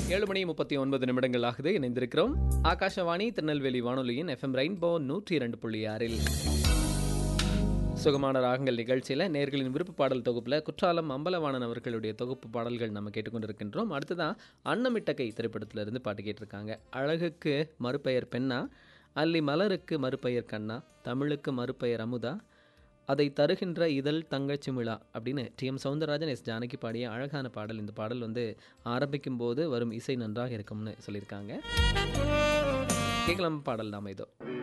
ஏழு மணி முப்பத்தி ஒன்பது நிமிடங்கள் ஆகுது இணைந்திருக்கிறோம் ஆகாஷவாணி திருநெல்வேலி வானொலியின் எஃப்எம் ரெயின்போ நூற்றி இரண்டு புள்ளி ஆறில் சுகமான ராகங்கள் நிகழ்ச்சியில் நேர்களின் விருப்ப பாடல் தொகுப்பில் குற்றாலம் அம்பலவாணன் அவர்களுடைய தொகுப்பு பாடல்கள் நம்ம கேட்டுக்கொண்டிருக்கின்றோம் அடுத்ததான் அன்னமிட்ட கை திரைப்படத்திலிருந்து பாட்டு கேட்டிருக்காங்க அழகுக்கு மறுபெயர் பெண்ணா அல்லி மலருக்கு மறுபெயர் கண்ணா தமிழுக்கு மறுபெயர் அமுதா அதை தருகின்ற இதழ் தங்கச்சிமிழா அப்படின்னு T M Soundararajan S Janaki பாடிய அழகான பாடல் இந்த பாடல் வந்து ஆரம்பிக்கும் போது வரும் இசை நன்றாக இருக்கும்னு சொல்லியிருக்காங்க கேட்கலாம் பாடல் நாம இதோ